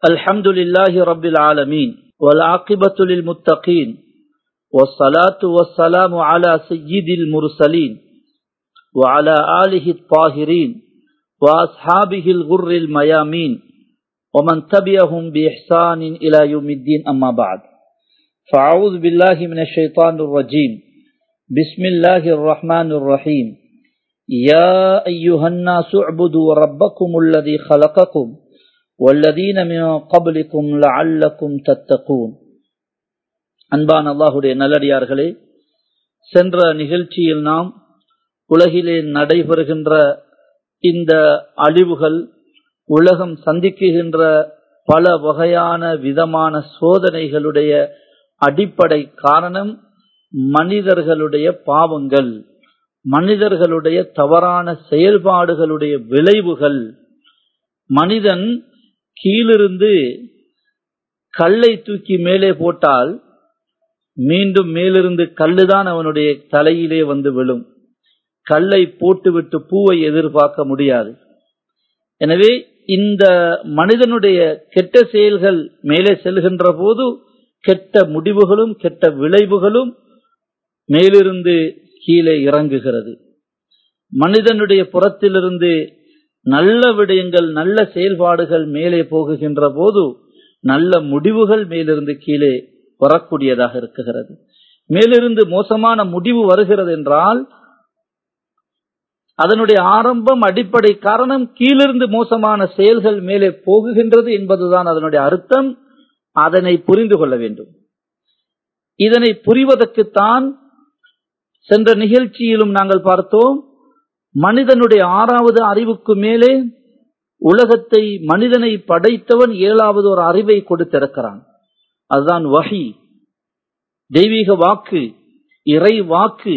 الحمد لله رب العالمين والعاقبة للمتقين والصلاة والسلام على سيد المرسلين وعلى آله الطاهرين وأصحابه الغر الميامين ومن تبعهم بإحسان إلى يوم الدين أما بعد فأعوذ بالله من الشيطان الرجيم بسم الله الرحمن الرحيم يا أيها الناس اعبدوا ربكم الذي خلقكم والذين من قبلكم لعلكم تتقون அன்பான் அல்லாஹுடைய நல்லடியார்களே சென்ற நிகழ்ச்சியில் நாம் உலகிலே நடைபெறுகின்ற இந்த அழிவுகள் உலகம் சந்திக்குகின்ற பல வகையான விதமான சோதனைகளுடைய அடிப்படை காரணம் மனிதர்களுடைய பாவங்கள் மனிதர்களுடைய தவறான செயல்பாடுகளுடைய விளைவுகள் மனிதன் கீழிருந்து கல்லை தூக்கி மேலே போட்டால் மீண்டும் மேலிருந்து கல்லுதான் அவனுடைய தலையிலே வந்து விழும் கல்லை போட்டுவிட்டு பூவை எதிர்பார்க்க முடியாது எனவே இந்த மனிதனுடைய கெட்ட செயல்கள் மேலே செல்கின்ற போது கெட்ட முடிவுகளும் கெட்ட விளைவுகளும் மேலிருந்து கீழே இறங்குகிறது மனிதனுடைய புறத்திலிருந்து நல்ல விடயங்கள் நல்ல செயல்பாடுகள் மேலே போகுகின்ற போது நல்ல முடிவுகள் மேலிருந்து கீழே வரக்கூடியதாக இருக்குகிறது மேலிருந்து மோசமான முடிவு வருகிறது என்றால் அதனுடைய ஆரம்பம் அடிப்படை காரணம் கீழிருந்து மோசமான செயல்கள் மேலே போகுகின்றது என்பதுதான் அதனுடைய அர்த்தம் அதனை புரிந்து கொள்ள வேண்டும் இதனை புரிவதற்குத்தான் சென்ற நிகழ்ச்சியிலும் நாங்கள் பார்த்தோம் மனிதனுடைய ஆறாவது அறிவுக்கு மேலே உலகத்தை மனிதனை படைத்தவன் ஏழாவது ஒரு அறிவை கொடுத்திருக்கிறான் அதுதான் வகி தெய்வீக வாக்கு இறை வாக்கு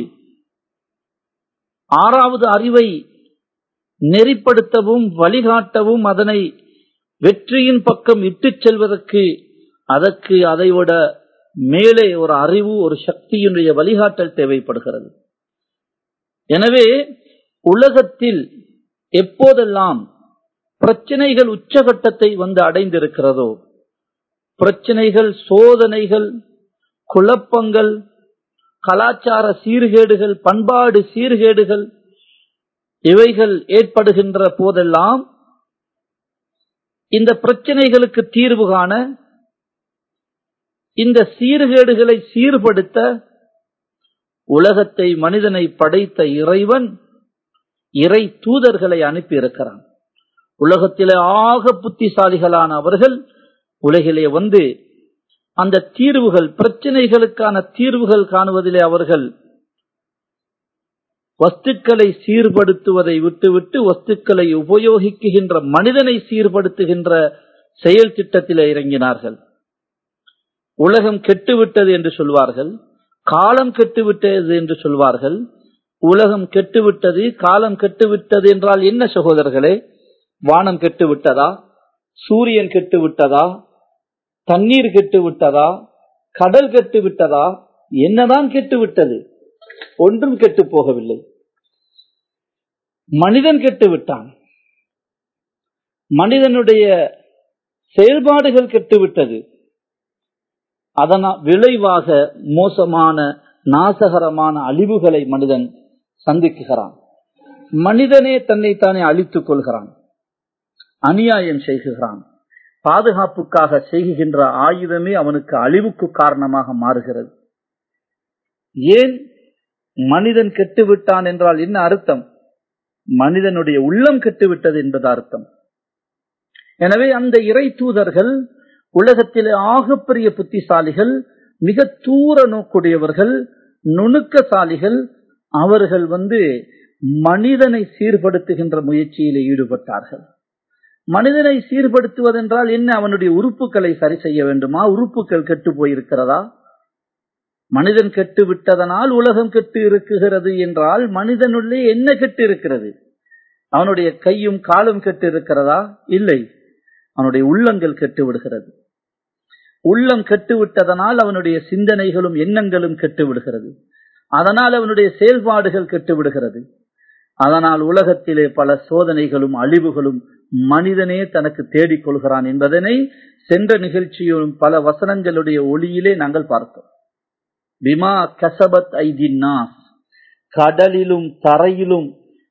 ஆறாவது அறிவை நெறிப்படுத்தவும் வழிகாட்டவும் அதனை வெற்றியின் பக்கம் இட்டுச் செல்வதற்கு அதற்கு அதைவிட மேலே ஒரு அறிவு ஒரு சக்தியினுடைய வழிகாட்டல் தேவைப்படுகிறது எனவே உலகத்தில் எப்போதெல்லாம் பிரச்சனைகள் உச்சகட்டத்தை வந்து அடைந்திருக்கிறதோ பிரச்சனைகள் சோதனைகள் குழப்பங்கள் கலாச்சார சீர்கேடுகள் பண்பாடு சீர்கேடுகள் இவைகள் ஏற்படுகின்ற போதெல்லாம் இந்த பிரச்சனைகளுக்கு தீர்வு காண இந்த சீர்கேடுகளை சீர்படுத்த உலகத்தை மனிதனை படைத்த இறைவன் இறை தூதர்களை அனுப்பி இருக்கிறான் உலகத்திலே ஆக புத்திசாலிகளான அவர்கள் உலகிலே வந்து அந்த தீர்வுகள் பிரச்சனைகளுக்கான தீர்வுகள் காணுவதிலே அவர்கள் வஸ்துக்களை சீர்படுத்துவதை விட்டுவிட்டு வஸ்துக்களை உபயோகிக்குகின்ற மனிதனை சீர்படுத்துகின்ற செயல் திட்டத்தில் இறங்கினார்கள் உலகம் கெட்டுவிட்டது என்று சொல்வார்கள் காலம் கெட்டுவிட்டது என்று சொல்வார்கள் உலகம் கெட்டுவிட்டது காலம் கெட்டுவிட்டது என்றால் என்ன சகோதரர்களே வானம் கெட்டுவிட்டதா சூரியன் கெட்டுவிட்டதா தண்ணீர் கெட்டுவிட்டதா கடல் கெட்டுவிட்டதா என்னதான் கெட்டுவிட்டது ஒன்றும் கெட்டு போகவில்லை மனிதன் கெட்டுவிட்டான் மனிதனுடைய செயல்பாடுகள் கெட்டுவிட்டது அதனால் விளைவாக மோசமான நாசகரமான அழிவுகளை மனிதன் சந்திக்குகிறான் மனிதனே தன்னைத்தானே அழித்துக் கொள்கிறான் அநியாயம் செய்கிறான் பாதுகாப்புக்காக செய்கின்ற ஆயுதமே அவனுக்கு அழிவுக்கு காரணமாக மாறுகிறது ஏன் மனிதன் கெட்டுவிட்டான் என்றால் என்ன அர்த்தம் மனிதனுடைய உள்ளம் கெட்டுவிட்டது என்பது அர்த்தம் எனவே அந்த இறை தூதர்கள் உலகத்திலே ஆகப்பெரிய புத்திசாலிகள் மிக தூர நோக்குடையவர்கள் நுணுக்கசாலிகள் அவர்கள் வந்து மனிதனை சீர்படுத்துகின்ற முயற்சியிலே ஈடுபட்டார்கள் மனிதனை சீர்படுத்துவதென்றால் என்ன அவனுடைய உறுப்புகளை சரி செய்ய வேண்டுமா உறுப்புகள் கெட்டு போயிருக்கிறதா மனிதன் கெட்டு விட்டதனால் உலகம் கெட்டு இருக்குகிறது என்றால் மனிதனுள்ளே என்ன கெட்டு இருக்கிறது அவனுடைய கையும் காலும் கெட்டு இருக்கிறதா இல்லை அவனுடைய உள்ளங்கள் கெட்டு விடுகிறது உள்ளம் கெட்டு விட்டதனால் அவனுடைய சிந்தனைகளும் எண்ணங்களும் கெட்டு விடுகிறது அதனால் அவனுடைய செயல்பாடுகள் கெட்டு விடுகிறது அதனால் உலகத்திலே பல சோதனைகளும் அழிவுகளும் மனிதனே தனக்கு தேடிக் கொள்கிறான் என்பதனை சென்ற நிகழ்ச்சியும் பல வசனங்களுடைய ஒளியிலே நாங்கள் பார்த்தோம் பிமா கசபத் ஐதின்னாஸ் கடலிலும் தரையிலும்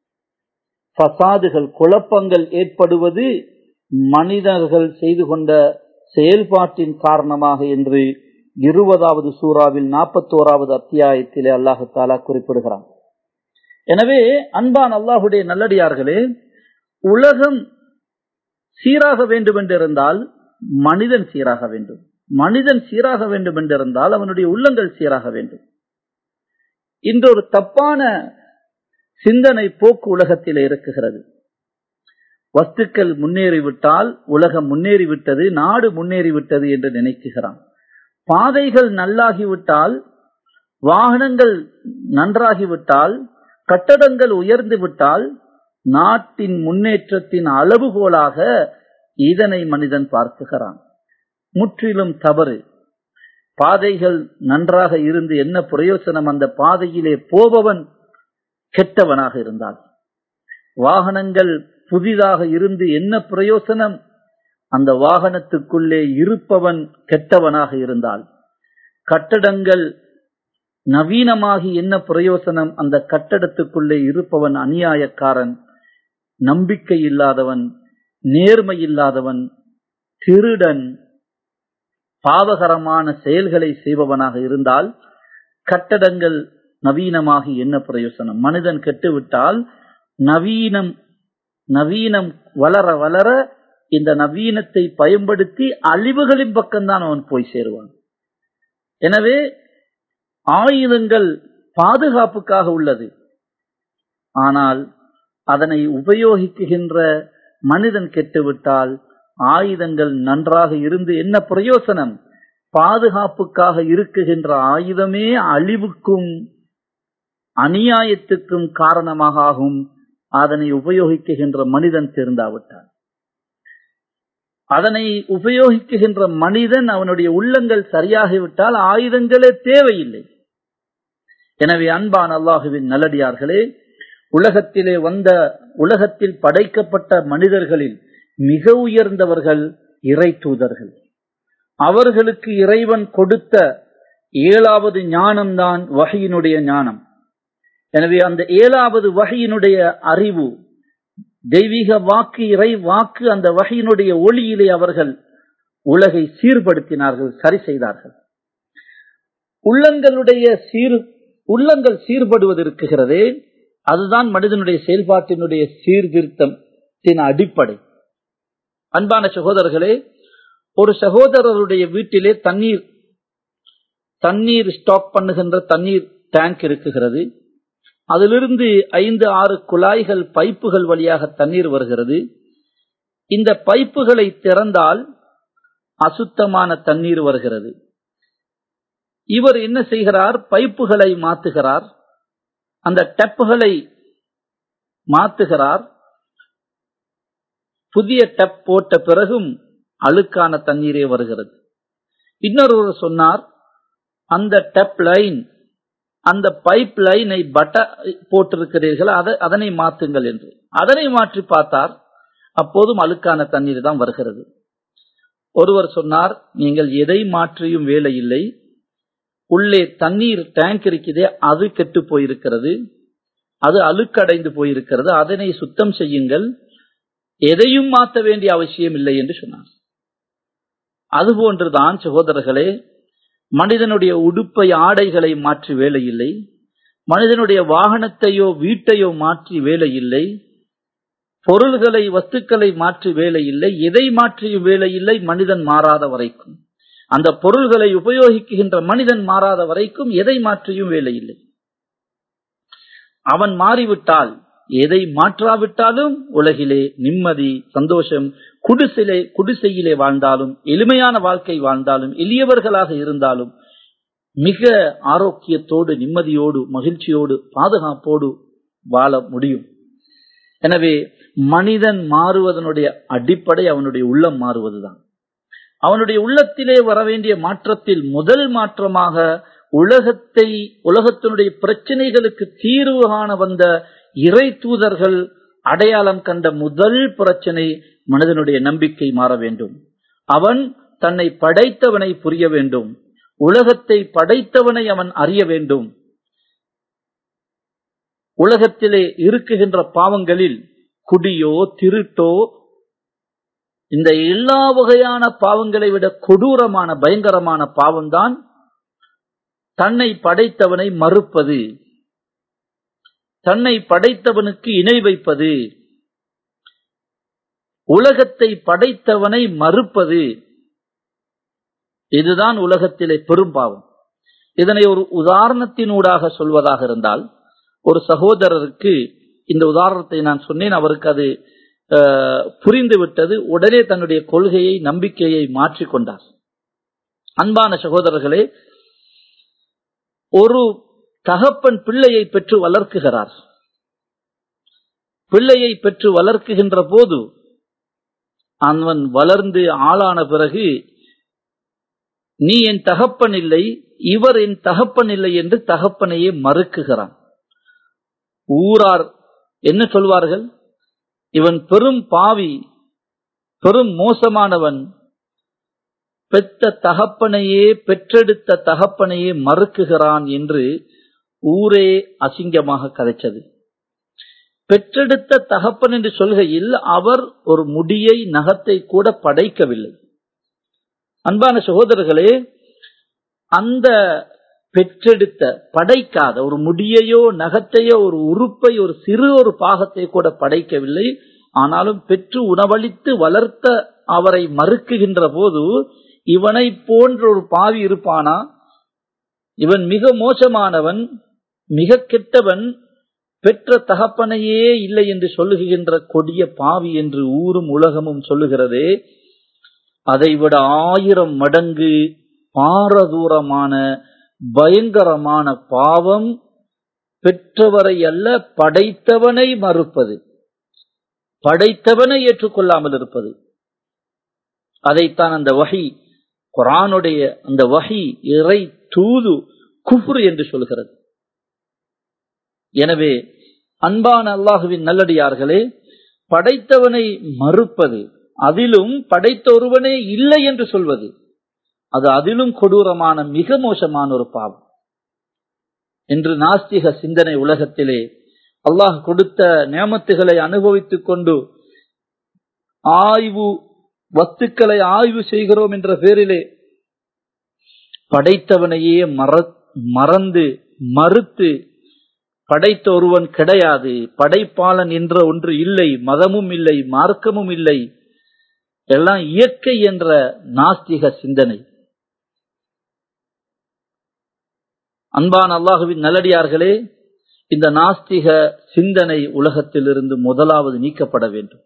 பசாதுகள் குழப்பங்கள் ஏற்படுவது மனிதர்கள் செய்து கொண்ட செயல்பாட்டின் காரணமாக என்று இருபதாவது சூறாவில் நாற்பத்தோராவது அத்தியாயத்திலே அல்லாஹு தாலா குறிப்பிடுகிறான் எனவே அன்பான் அல்லாஹுடைய நல்லடியார்களே உலகம் சீராக வேண்டும் என்றிருந்தால் மனிதன் சீராக வேண்டும் மனிதன் சீராக வேண்டும் என்றிருந்தால் அவனுடைய உள்ளங்கள் சீராக வேண்டும் இன்று ஒரு தப்பான சிந்தனை போக்கு உலகத்தில் இருக்குகிறது வஸ்துக்கள் முன்னேறிவிட்டால் உலகம் முன்னேறிவிட்டது நாடு முன்னேறிவிட்டது என்று நினைக்குகிறான் பாதைகள் நல்லாகிவிட்டால் வாகனங்கள் நன்றாகிவிட்டால் கட்டடங்கள் உயர்ந்து விட்டால் நாட்டின் முன்னேற்றத்தின் அளவுகோலாக இதனை மனிதன் பார்க்குகிறான் முற்றிலும் தவறு பாதைகள் நன்றாக இருந்து என்ன பிரயோசனம் அந்த பாதையிலே போபவன் கெட்டவனாக இருந்தால் வாகனங்கள் புதிதாக இருந்து என்ன பிரயோசனம் அந்த வாகனத்துக்குள்ளே இருப்பவன் கெட்டவனாக இருந்தால் கட்டடங்கள் நவீனமாகி என்ன பிரயோசனம் அந்த கட்டடத்துக்குள்ளே இருப்பவன் அநியாயக்காரன் நம்பிக்கை இல்லாதவன் நேர்மை இல்லாதவன் திருடன் பாவகரமான செயல்களை செய்பவனாக இருந்தால் கட்டடங்கள் நவீனமாகி என்ன பிரயோசனம் மனிதன் கெட்டுவிட்டால் நவீனம் நவீனம் வளர வளர இந்த நவீனத்தை பயன்படுத்தி அழிவுகளின் பக்கம்தான் அவன் போய் சேருவான் எனவே ஆயுதங்கள் பாதுகாப்புக்காக உள்ளது ஆனால் அதனை உபயோகிக்குகின்ற மனிதன் கெட்டுவிட்டால் ஆயுதங்கள் நன்றாக இருந்து என்ன பிரயோசனம் பாதுகாப்புக்காக இருக்குகின்ற ஆயுதமே அழிவுக்கும் அநியாயத்துக்கும் காரணமாக ஆகும் அதனை உபயோகிக்குகின்ற மனிதன் திருந்தாவிட்டான் அதனை உபயோகிக்குகின்ற மனிதன் அவனுடைய உள்ளங்கள் சரியாகிவிட்டால் ஆயுதங்களே தேவையில்லை எனவே அன்பான் அல்லாஹுவின் நல்லடியார்களே உலகத்திலே வந்த உலகத்தில் படைக்கப்பட்ட மனிதர்களில் மிக உயர்ந்தவர்கள் இறை தூதர்கள் அவர்களுக்கு இறைவன் கொடுத்த ஏழாவது ஞானம்தான் வகையினுடைய ஞானம் எனவே அந்த ஏழாவது வகையினுடைய அறிவு தெய்வீக வாக்கு இறை வாக்கு அந்த வகையினுடைய ஒளியிலே அவர்கள் உலகை சீர்படுத்தினார்கள் சரி செய்தார்கள் உள்ளங்களுடைய சீர் உள்ளங்கள் சீர்படுவது இருக்குகிறதே அதுதான் மனிதனுடைய செயல்பாட்டினுடைய சீர்திருத்தத்தின் அடிப்படை அன்பான சகோதரர்களே ஒரு சகோதரருடைய வீட்டிலே தண்ணீர் தண்ணீர் ஸ்டாக் பண்ணுகின்ற தண்ணீர் டேங்க் இருக்குகிறது அதிலிருந்து ஐந்து ஆறு குழாய்கள் பைப்புகள் வழியாக தண்ணீர் வருகிறது இந்த பைப்புகளை திறந்தால் அசுத்தமான தண்ணீர் வருகிறது இவர் என்ன செய்கிறார் பைப்புகளை மாத்துகிறார் அந்த டெப்புகளை மாத்துகிறார் புதிய டெப் போட்ட பிறகும் அழுக்கான தண்ணீரே வருகிறது இன்னொருவர் சொன்னார் அந்த டெப் லைன் அந்த பைப் லைனை பட்ட போட்டிருக்கிறீர்கள் அதனை மாற்றுங்கள் என்று அதனை மாற்றி பார்த்தார் அப்போதும் அழுக்கான தண்ணீர் தான் வருகிறது ஒருவர் சொன்னார் நீங்கள் எதை மாற்றியும் வேலை இல்லை உள்ளே தண்ணீர் டேங்க் இருக்குதே அது கெட்டு போயிருக்கிறது அது அழுக்கடைந்து போயிருக்கிறது அதனை சுத்தம் செய்யுங்கள் எதையும் மாற்ற வேண்டிய அவசியம் இல்லை என்று சொன்னார் அதுபோன்றுதான் சகோதரர்களே மனிதனுடைய உடுப்பை ஆடைகளை மாற்றி வேலை இல்லை மனிதனுடைய வாகனத்தையோ வீட்டையோ மாற்றி வேலை இல்லை பொருள்களை வஸ்துக்களை மாற்றி வேலை இல்லை எதை மாற்றியும் வேலை இல்லை மனிதன் மாறாத வரைக்கும் அந்த பொருள்களை உபயோகிக்கின்ற மனிதன் மாறாத வரைக்கும் எதை மாற்றியும் வேலை இல்லை அவன் மாறிவிட்டால் எதை மாற்றாவிட்டாலும் உலகிலே நிம்மதி சந்தோஷம் குடிசையிலே குடிசையிலே வாழ்ந்தாலும் எளிமையான வாழ்க்கை வாழ்ந்தாலும் எளியவர்களாக இருந்தாலும் மிக ஆரோக்கியத்தோடு நிம்மதியோடு மகிழ்ச்சியோடு பாதுகாப்போடு வாழ முடியும் எனவே மனிதன் மாறுவதனுடைய அடிப்படை அவனுடைய உள்ளம் மாறுவதுதான் அவனுடைய உள்ளத்திலே வர வேண்டிய மாற்றத்தில் முதல் மாற்றமாக உலகத்தை உலகத்தினுடைய பிரச்சனைகளுக்கு தீர்வு காண வந்த இறை தூதர்கள் அடையாளம் கண்ட முதல் பிரச்சனை மனிதனுடைய நம்பிக்கை மாற வேண்டும் அவன் தன்னை படைத்தவனை புரிய வேண்டும் உலகத்தை படைத்தவனை அவன் அறிய வேண்டும் உலகத்திலே இருக்குகின்ற பாவங்களில் குடியோ திருட்டோ இந்த எல்லா வகையான பாவங்களை விட கொடூரமான பயங்கரமான பாவம்தான் தன்னை படைத்தவனை மறுப்பது தன்னை படைத்தவனுக்கு இணை வைப்பது உலகத்தை படைத்தவனை மறுப்பது இதுதான் உலகத்திலே பெரும் பாவம் இதனை ஒரு உதாரணத்தினூடாக சொல்வதாக இருந்தால் ஒரு சகோதரருக்கு இந்த உதாரணத்தை நான் சொன்னேன் அவருக்கு அது புரிந்து விட்டது உடனே தன்னுடைய கொள்கையை நம்பிக்கையை மாற்றிக்கொண்டார் அன்பான சகோதரர்களே ஒரு தகப்பன் பிள்ளையை பெற்று வளர்க்குகிறார் பிள்ளையை பெற்று வளர்க்குகின்ற போது அவன் வளர்ந்து ஆளான பிறகு நீ என் தகப்பன் இல்லை இவர் என் தகப்பன் இல்லை என்று தகப்பனையே மறுக்குகிறான் ஊரார் என்ன சொல்வார்கள் இவன் பெரும் பாவி பெரும் மோசமானவன் பெற்ற தகப்பனையே பெற்றெடுத்த தகப்பனையே மறுக்குகிறான் என்று ஊரே அசிங்கமாக கதைச்சது பெற்றெடுத்த தகப்பன் என்று சொல்கையில் அவர் ஒரு முடியை நகத்தை கூட படைக்கவில்லை அன்பான சகோதரர்களே அந்த பெற்றெடுத்த படைக்காத ஒரு முடியையோ நகத்தையோ ஒரு உறுப்பை ஒரு சிறு ஒரு பாகத்தை கூட படைக்கவில்லை ஆனாலும் பெற்று உணவளித்து வளர்த்த அவரை மறுக்குகின்ற போது இவனை போன்ற ஒரு பாவி இருப்பானா இவன் மிக மோசமானவன் மிக கெட்டவன் பெற்ற தகப்பனையே இல்லை என்று சொல்லுகின்ற கொடிய பாவி என்று ஊரும் உலகமும் சொல்லுகிறதே அதைவிட ஆயிரம் மடங்கு பாரதூரமான பயங்கரமான பாவம் பெற்றவரை அல்ல படைத்தவனை மறுப்பது படைத்தவனை ஏற்றுக்கொள்ளாமல் இருப்பது அதைத்தான் அந்த வகை குரானுடைய அந்த வகை இறை தூது குஃபுர் என்று சொல்கிறது எனவே அன்பான அல்லாஹுவின் நல்லடியார்களே படைத்தவனை மறுப்பது அதிலும் படைத்த ஒருவனே இல்லை என்று சொல்வது அது அதிலும் கொடூரமான மிக மோசமான ஒரு பாவம் இன்று நாஸ்திக சிந்தனை உலகத்திலே அல்லாஹ் கொடுத்த நியமத்துகளை அனுபவித்துக் கொண்டு ஆய்வு வத்துக்களை ஆய்வு செய்கிறோம் என்ற பேரிலே படைத்தவனையே மற மறந்து மறுத்து படைத்த ஒருவன் கிடையாது படைப்பாளன் என்ற ஒன்று இல்லை மதமும் இல்லை மார்க்கமும் இல்லை எல்லாம் இயற்கை என்ற நாஸ்திக சிந்தனை அன்பான அல்லாஹுவின் நல்லடியார்களே இந்த நாஸ்திக சிந்தனை உலகத்திலிருந்து முதலாவது நீக்கப்பட வேண்டும்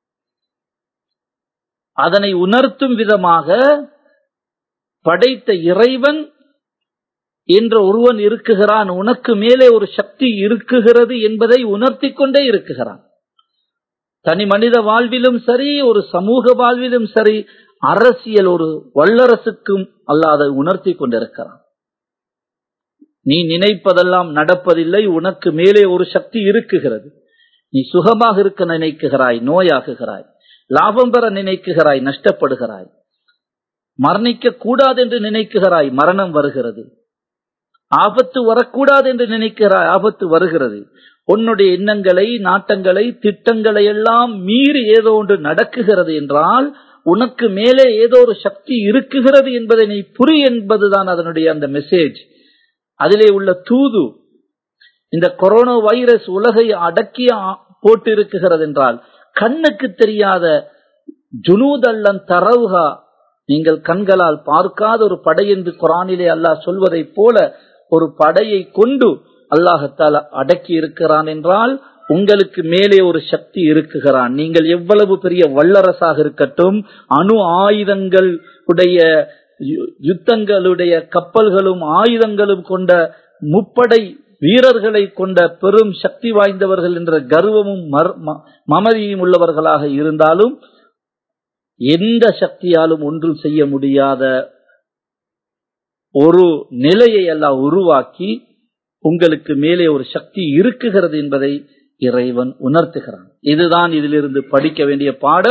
அதனை உணர்த்தும் விதமாக படைத்த இறைவன் என்ற ஒருவன் இருக்குகிறான் உனக்கு மேலே ஒரு சக்தி இருக்குகிறது என்பதை உணர்த்தி கொண்டே இருக்குகிறான் தனி மனித வாழ்விலும் சரி ஒரு சமூக வாழ்விலும் சரி அரசியல் ஒரு வல்லரசுக்கும் அல்லாத உணர்த்தி கொண்டிருக்கிறான் நீ நினைப்பதெல்லாம் நடப்பதில்லை உனக்கு மேலே ஒரு சக்தி இருக்குகிறது நீ சுகமாக இருக்க நினைக்குகிறாய் நோயாகுகிறாய் லாபம் பெற நினைக்குகிறாய் நஷ்டப்படுகிறாய் மரணிக்க கூடாது என்று நினைக்குகிறாய் மரணம் வருகிறது ஆபத்து வரக்கூடாது என்று நினைக்கிறாய் ஆபத்து வருகிறது உன்னுடைய எண்ணங்களை நாட்டங்களை திட்டங்களை எல்லாம் மீறி ஏதோ ஒன்று நடக்குகிறது என்றால் உனக்கு மேலே ஏதோ ஒரு சக்தி இருக்குகிறது என்பதை நீ புரி என்பதுதான் அதனுடைய அந்த மெசேஜ் அதிலே உள்ள தூது இந்த கொரோனா வைரஸ் உலகை அடக்கி போட்டு இருக்குகிறது என்றால் கண்ணுக்கு தெரியாத ஜுனூதல்லன் தரவுகா நீங்கள் கண்களால் பார்க்காத ஒரு படை என்று குரானிலே அல்லாஹ் சொல்வதை போல ஒரு படையை கொண்டு அல்லாஹத்தால அடக்கி இருக்கிறான் என்றால் உங்களுக்கு மேலே ஒரு சக்தி இருக்குகிறான் நீங்கள் எவ்வளவு பெரிய வல்லரசாக இருக்கட்டும் அணு ஆயுதங்கள் உடைய யுத்தங்களுடைய கப்பல்களும் ஆயுதங்களும் கொண்ட முப்படை வீரர்களை கொண்ட பெரும் சக்தி வாய்ந்தவர்கள் என்ற கர்வமும் மமதியும் உள்ளவர்களாக இருந்தாலும் எந்த சக்தியாலும் ஒன்றும் செய்ய முடியாத ஒரு நிலையை எல்லாம் உருவாக்கி உங்களுக்கு மேலே ஒரு சக்தி இருக்குகிறது என்பதை இறைவன் உணர்த்துகிறான் இதுதான் இதிலிருந்து படிக்க வேண்டிய பாடம்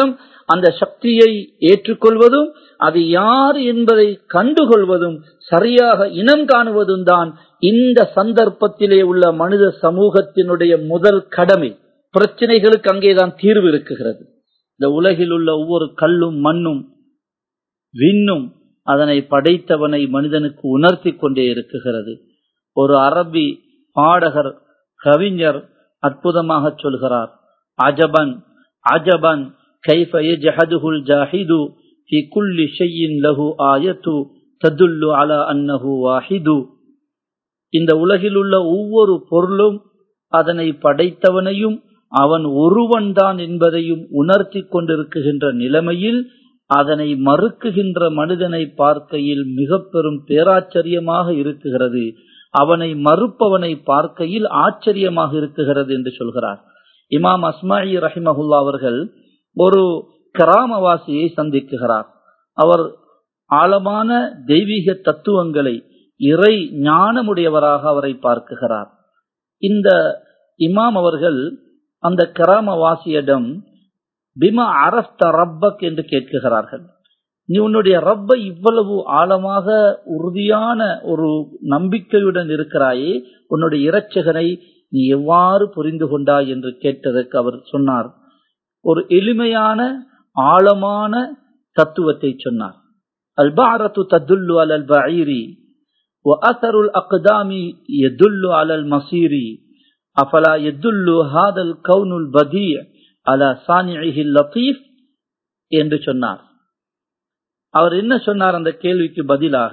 அந்த சக்தியை ஏற்றுக்கொள்வதும் அது யார் என்பதை கண்டுகொள்வதும் சரியாக இனம் காணுவதும் தான் இந்த சந்தர்ப்பத்திலே உள்ள மனித சமூகத்தினுடைய முதல் கடமை பிரச்சனைகளுக்கு அங்கேதான் தீர்வு இருக்குகிறது இந்த உலகில் உள்ள ஒவ்வொரு கல்லும் மண்ணும் விண்ணும் அதனை படைத்தவனை மனிதனுக்கு உணர்த்தி கொண்டே இருக்குகிறது ஒரு அரபி பாடகர் கவிஞர் அற்புதமாக சொல்கிறார் அஜபன் அஜபன் கைஃப யஜஹதுல் ஜாஹிது في كل شيء له آية تدل على أنه واحد இந்த உலகில் உள்ள ஒவ்வொரு பொருளும் அதனை படைத்தவனையும் அவன் ஒருவன்தான் என்பதையும் உணர்த்தி கொண்டிருக்குகின்ற நிலைமையில் அதனை மறுக்குகின்ற மனிதனை பார்க்கையில் மிக பெரும் பேராச்சரியமாக இருக்குகிறது அவனை மறுப்பவனை பார்க்கையில் ஆச்சரியமாக இருக்குகிறது என்று சொல்கிறார் இமாம் அஸ்மாயி ரஹிமஹுல்லா அவர்கள் ஒரு கிராமவாசியை சந்திக்குகிறார் அவர் ஆழமான தெய்வீக தத்துவங்களை இறை ஞானமுடையவராக அவரை பார்க்குகிறார் இந்த இமாம் அவர்கள் அந்த கிராமவாசியிடம் பிமா அரஸ்த ரப்பக் என்று கேட்குகிறார்கள் நீ உன்னுடைய ரப்பை இவ்வளவு ஆழமாக உறுதியான ஒரு நம்பிக்கையுடன் இருக்கிறாயே உன்னுடைய இரட்சகனை நீ எவ்வாறு புரிந்து கொண்டாய் என்று கேட்டதற்கு அவர் சொன்னார் ஒரு எளிமையான ஆழமான தத்துவத்தை சொன்னார் அல்பாரத்து தத்துல்லு அல் பஈரி وأثر الأقدام يدل على المصير أفلا يدل هذا الكون البديع على صانعه اللطيف என்று சொன்னார் அவர் என்ன சொன்னார் அந்த கேள்விக்கு பதிலாக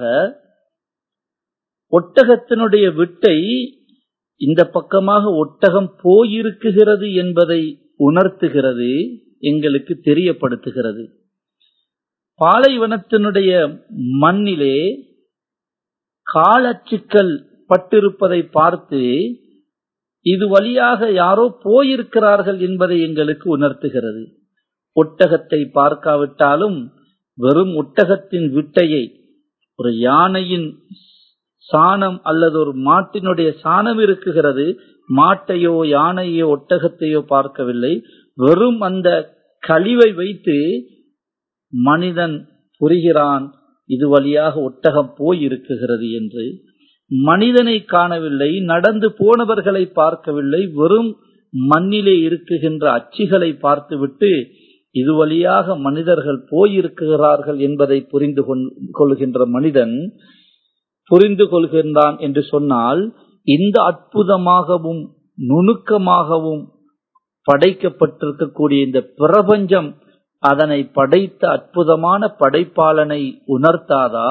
ஒட்டகத்தினுடைய விட்டை இந்த பக்கமாக ஒட்டகம் போயிருக்குகிறது என்பதை உணர்த்துகிறது எங்களுக்கு தெரியப்படுத்துகிறது பாலைவனத்தினுடைய மண்ணிலே காலச்சுக்கள் பட்டிருப்பதை பார்த்து இது வழியாக யாரோ போயிருக்கிறார்கள் என்பதை எங்களுக்கு உணர்த்துகிறது ஒட்டகத்தை பார்க்காவிட்டாலும் வெறும் ஒட்டகத்தின் விட்டையை ஒரு யானையின் சாணம் அல்லது ஒரு மாட்டினுடைய சாணம் இருக்குகிறது மாட்டையோ யானையோ ஒட்டகத்தையோ பார்க்கவில்லை வெறும் அந்த கழிவை வைத்து மனிதன் புரிகிறான் இது வழியாக ஒட்டகம் போய் இருக்குகிறது என்று மனிதனை காணவில்லை நடந்து போனவர்களை பார்க்கவில்லை வெறும் மண்ணிலே இருக்குகின்ற அச்சிகளை பார்த்துவிட்டு இது வழியாக மனிதர்கள் போயிருக்கிறார்கள் என்பதை புரிந்து கொள்கின்ற மனிதன் புரிந்து கொள்கின்றான் என்று சொன்னால் இந்த அற்புதமாகவும் நுணுக்கமாகவும் படைக்கப்பட்டிருக்கக்கூடிய இந்த பிரபஞ்சம் அதனை படைத்த அற்புதமான படைப்பாளனை உணர்த்தாதா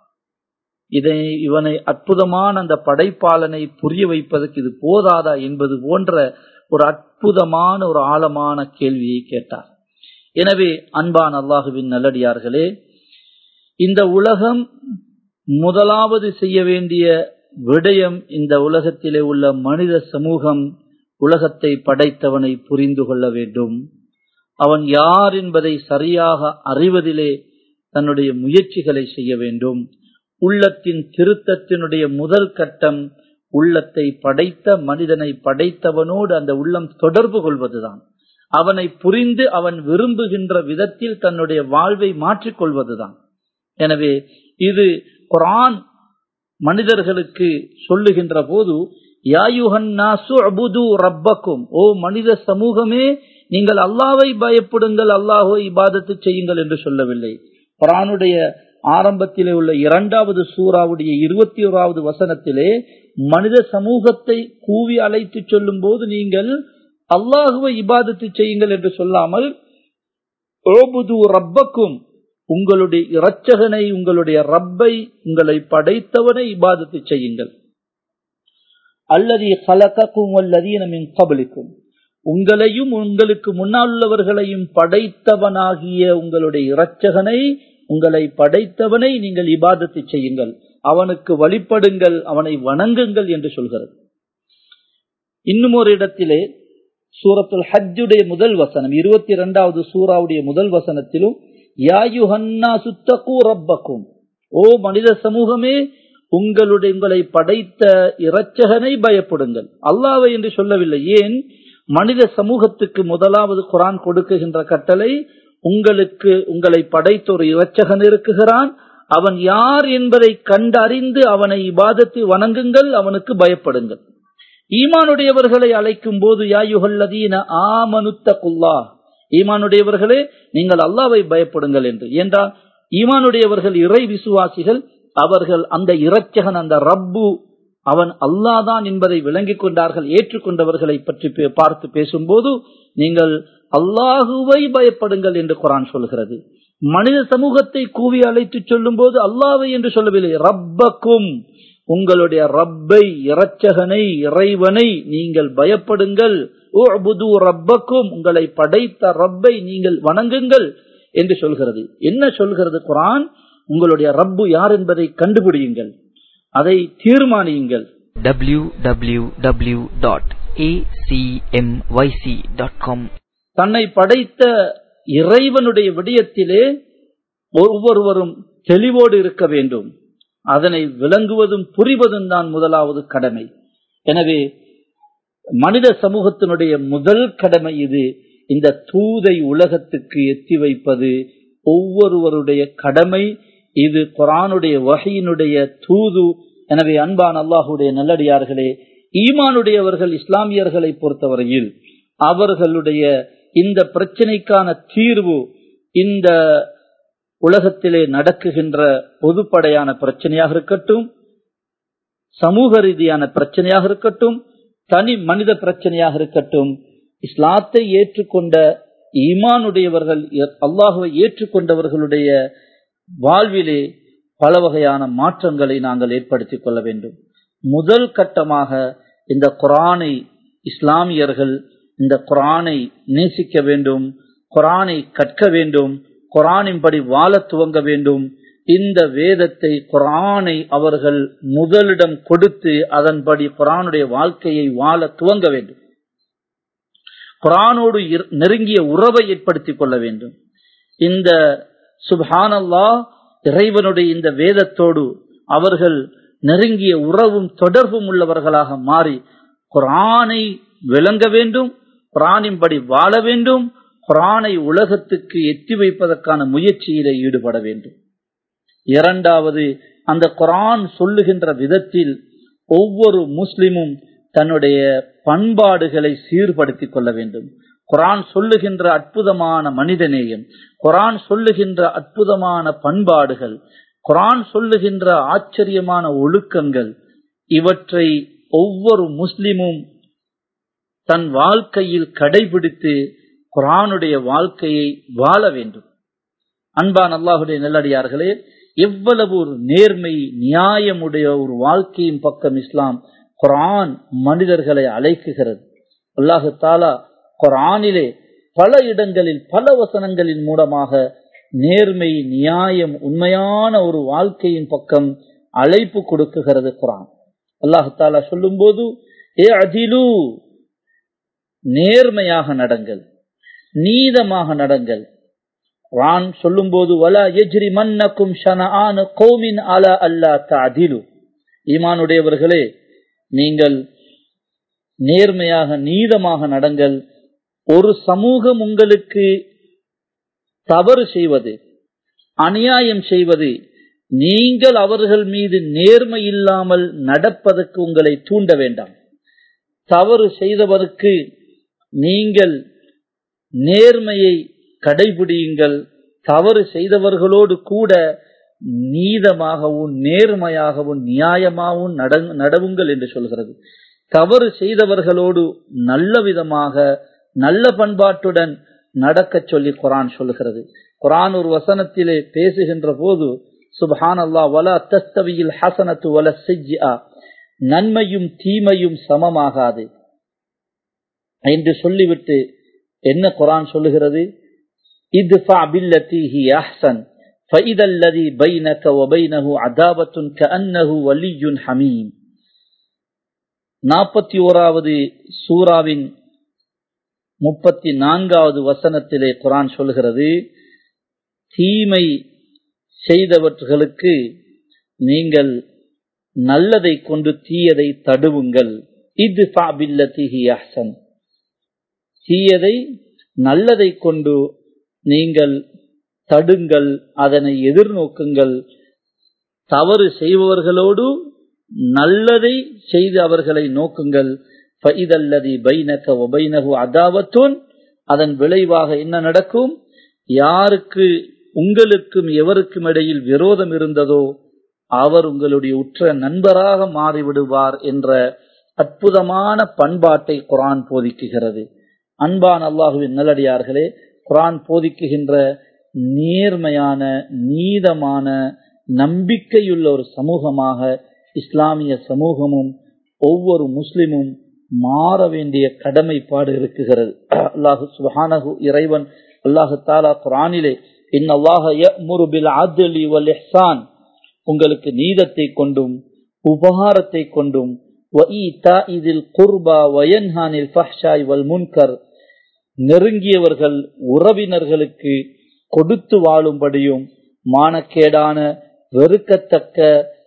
இதை இவனை அற்புதமான அந்த படைப்பாளனை புரிய வைப்பதற்கு இது போதாதா என்பது போன்ற ஒரு அற்புதமான ஒரு ஆழமான கேள்வியை கேட்டார் எனவே அன்பான் அல்லாஹுவின் நல்லடியார்களே இந்த உலகம் முதலாவது செய்ய வேண்டிய விடயம் இந்த உலகத்திலே உள்ள மனித சமூகம் உலகத்தை படைத்தவனை புரிந்து கொள்ள வேண்டும் அவன் யார் என்பதை சரியாக அறிவதிலே தன்னுடைய முயற்சிகளை செய்ய வேண்டும் உள்ளத்தின் திருத்தத்தினுடைய முதல் கட்டம் உள்ளத்தை படைத்த மனிதனை படைத்தவனோடு அந்த உள்ளம் தொடர்பு கொள்வதுதான் அவனை புரிந்து அவன் விரும்புகின்ற விதத்தில் தன்னுடைய வாழ்வை மாற்றிக்கொள்வதுதான் எனவே இது குரான் மனிதர்களுக்கு சொல்லுகின்ற போது ரப்பக்கும் ஓ மனித சமூகமே நீங்கள் அல்லாவை பயப்படுங்கள் அல்லாஹோ இபாதத்து செய்யுங்கள் என்று சொல்லவில்லை குரானுடைய ஆரம்பத்திலே உள்ள இரண்டாவது சூறாவுடைய இருபத்தி ஓராவது வசனத்திலே மனித சமூகத்தை கூவி அழைத்து சொல்லும் போது நீங்கள் அல்லாஹுவை இபாதத்து செய்யுங்கள் என்று சொல்லாமல் ஓபுது ரப்பக்கும் உங்களுடைய இரட்சகனை உங்களுடைய ரப்பை உங்களை படைத்தவனை இபாதத்து செய்யுங்கள் அல்லது கலக்கும் அல்லதீனமின் கபலிக்கும் உங்களையும் உங்களுக்கு முன்னால் உள்ளவர்களையும் படைத்தவனாகிய உங்களுடைய இரட்சகனை உங்களை படைத்தவனை நீங்கள் இபாதத்தை செய்யுங்கள் அவனுக்கு வழிபடுங்கள் அவனை வணங்குங்கள் என்று சொல்கிறது இன்னும் ஒரு இடத்திலே சூரத்துல் ஹஜ்ஜுடைய முதல் வசனம் இருபத்தி இரண்டாவது சூறாவுடைய முதல் வசனத்திலும் யாயுஹன்னா சுத்தகூ ரப்பக்கும் ஓ மனித சமூகமே உங்களுடைய உங்களை படைத்த இரட்சகனை பயப்படுங்கள் அல்லாவை என்று சொல்லவில்லை ஏன் மனித சமூகத்துக்கு முதலாவது குரான் கொடுக்குகின்ற கட்டளை உங்களுக்கு உங்களை படைத்த ஒரு இரட்சகன் இருக்குகிறான் அவன் யார் என்பதை கண்டறிந்து அவனை இபாதத்தை வணங்குங்கள் அவனுக்கு பயப்படுங்கள் ஈமானுடையவர்களை அழைக்கும் போது யாயுகல்லதீன ஆமனுத்தகுல்லா ஈமானுடையவர்களே நீங்கள் அல்லாவை பயப்படுங்கள் என்று என்றால் ஈமானுடையவர்கள் இறை விசுவாசிகள் அவர்கள் அந்த இரட்சகன் அந்த ரப்பு அவன் அல்லாதான் என்பதை விளங்கிக் கொண்டார்கள் ஏற்றுக்கொண்டவர்களை பற்றி பார்த்து பேசும்போது நீங்கள் அல்லாஹுவை பயப்படுங்கள் என்று குரான் சொல்கிறது மனித சமூகத்தை கூவி அழைத்து சொல்லும் போது அல்லாவை என்று சொல்லவில்லை ரப்பக்கும் உங்களுடைய ரப்பை இரட்சகனை இறைவனை நீங்கள் பயப்படுங்கள் ரப்பக்கும் உங்களை படைத்த ரப்பை நீங்கள் வணங்குங்கள் என்று சொல்கிறது என்ன சொல்கிறது குரான் உங்களுடைய ரப்பு யார் என்பதை கண்டுபிடியுங்கள் அதை தீர்மானியுங்கள் www.acmyc.com தன்னை படைத்த இறைவனுடைய விடயத்திலே ஒவ்வொருவரும் தெளிவோடு இருக்க வேண்டும் அதனை விளங்குவதும் புரிவதும் தான் முதலாவது கடமை எனவே மனித சமூகத்தினுடைய முதல் கடமை இது இந்த தூதை உலகத்துக்கு எத்தி வைப்பது ஒவ்வொருவருடைய கடமை இது குரானுடைய வகையினுடைய தூது எனவே அன்பான் அல்லாஹுடைய நல்லடியார்களே ஈமானுடையவர்கள் இஸ்லாமியர்களை பொறுத்தவரையில் அவர்களுடைய இந்த பிரச்சனைக்கான தீர்வு இந்த உலகத்திலே நடக்குகின்ற பொதுப்படையான பிரச்சனையாக இருக்கட்டும் சமூக ரீதியான பிரச்சனையாக இருக்கட்டும் தனி மனித பிரச்சனையாக இருக்கட்டும் இஸ்லாத்தை ஏற்றுக்கொண்ட ஈமானுடையவர்கள் அல்லாஹுவை ஏற்றுக்கொண்டவர்களுடைய வாழ்விலே பல வகையான மாற்றங்களை நாங்கள் ஏற்படுத்திக் கொள்ள வேண்டும் முதல் கட்டமாக இந்த குரானை இஸ்லாமியர்கள் இந்த குரானை நேசிக்க வேண்டும் குரானை கற்க வேண்டும் குரானின்படி வாழ துவங்க வேண்டும் இந்த வேதத்தை குரானை அவர்கள் முதலிடம் கொடுத்து அதன்படி குரானுடைய வாழ்க்கையை வாழ துவங்க வேண்டும் குரானோடு நெருங்கிய உறவை ஏற்படுத்திக் கொள்ள வேண்டும் இந்த சுபானல்லா இறைவனுடைய இந்த வேதத்தோடு அவர்கள் நெருங்கிய உறவும் தொடர்பும் உள்ளவர்களாக மாறி குரானை விளங்க வேண்டும் குரானின்படி வாழ வேண்டும் குரானை உலகத்துக்கு எத்தி வைப்பதற்கான முயற்சியில ஈடுபட வேண்டும் இரண்டாவது அந்த குரான் சொல்லுகின்ற விதத்தில் ஒவ்வொரு முஸ்லிமும் தன்னுடைய பண்பாடுகளை சீர்படுத்திக் கொள்ள வேண்டும் குரான் சொல்லுகின்ற அற்புதமான மனிதநேயம் குரான் சொல்லுகின்ற அற்புதமான பண்பாடுகள் குரான் சொல்லுகின்ற ஆச்சரியமான ஒழுக்கங்கள் இவற்றை ஒவ்வொரு முஸ்லிமும் தன் வாழ்க்கையில் கடைபிடித்து குரானுடைய வாழ்க்கையை வாழ வேண்டும் அன்பான் அல்லாஹுடைய நல்லடியார்களே எவ்வளவு ஒரு நேர்மை நியாயமுடைய ஒரு வாழ்க்கையின் பக்கம் இஸ்லாம் குரான் மனிதர்களை அழைக்குகிறது அல்லாஹு தாலா குரானிலே பல இடங்களில் பல வசனங்களின் மூலமாக நேர்மை நியாயம் உண்மையான ஒரு வாழ்க்கையின் பக்கம் அழைப்பு கொடுக்குகிறது குரான் அல்லாஹு தாலா சொல்லும் போது ஏ அதிலு நேர்மையாக நடங்கள் நீதமாக நடங்கள் குரான் சொல்லும் போது வலா எஜ்ரி மன்னக்கும் ஷனஆன கோமின் அலா அல்லா தஅதிலு ஈமானுடையவர்களே நீங்கள் நேர்மையாக நீதமாக நடங்கள் ஒரு சமூகம் உங்களுக்கு தவறு செய்வது அநியாயம் செய்வது நீங்கள் அவர்கள் மீது நேர்மை இல்லாமல் நடப்பதற்கு உங்களை தூண்ட வேண்டாம் தவறு செய்தவருக்கு நீங்கள் நேர்மையை கடைபிடியுங்கள் தவறு செய்தவர்களோடு கூட நீதமாகவும் நேர்மையாகவும் நியாயமாகவும் நடவுங்கள் என்று சொல்கிறது தவறு செய்தவர்களோடு நல்ல விதமாக நல்ல பண்பாட்டுடன் நடக்க சொல்லி குரான் சொல்லுகிறது குரான் ஒரு வசனத்திலே பேசுகின்ற போது சுபஹான் அல்லா வல தஸ்தவியில் ஹசனத்து வல சிஜ்யா நன்மையும் தீமையும் சமமாகாது என்று சொல்லிவிட்டு என்ன குரான் சொல்லுகிறது idfa billati hi ahsan فإذا الذي بينك وبينه عداوة كأنه ولي حميم நாற்பத்தி ஓராவது சூறாவின் முப்பத்தி நான்காவது வசனத்திலே குரான் சொல்கிறது தீமை செய்தவர்களுக்கு நீங்கள் நல்லதை கொண்டு தீயதை தடுவுங்கள் இது பில்லத்திஹி அஹ்சன் தீயதை நல்லதை கொண்டு நீங்கள் தடுங்கள் அதனை எதிர்நோக்குங்கள் தவறு செய்பவர்களோடு நல்லதை செய்து அவர்களை நோக்குங்கள் ஃபைதல்லதி பைனக ஒபைனகு அதாவத்துன் அதன் விளைவாக என்ன நடக்கும் யாருக்கு உங்களுக்கும் எவருக்கும் இடையில் விரோதம் இருந்ததோ அவர் உங்களுடைய உற்ற நண்பராக மாறிவிடுவார் என்ற அற்புதமான பண்பாட்டை குரான் போதிக்குகிறது அன்பான் அல்லாஹுவின் நல்லடியார்களே குரான் போதிக்குகின்ற நேர்மையான நீதமான நம்பிக்கையுள்ள ஒரு சமூகமாக இஸ்லாமிய சமூகமும் ஒவ்வொரு முஸ்லிமும் மாற வேண்டிய கடமைப்பாடு இருக்குகிறது அல்லாஹு சுபஹானஹு இறைவன் அல்லாஹு தாலா குரானிலே இன் அல்லாஹ் உங்களுக்கு நீதத்தை கொண்டும் உபகாரத்தை கொண்டும் நெருங்கியவர்கள் உறவினர்களுக்கு கொடுத்து வாழும்படியும் மானக்கேடான வெறுக்கத்தக்க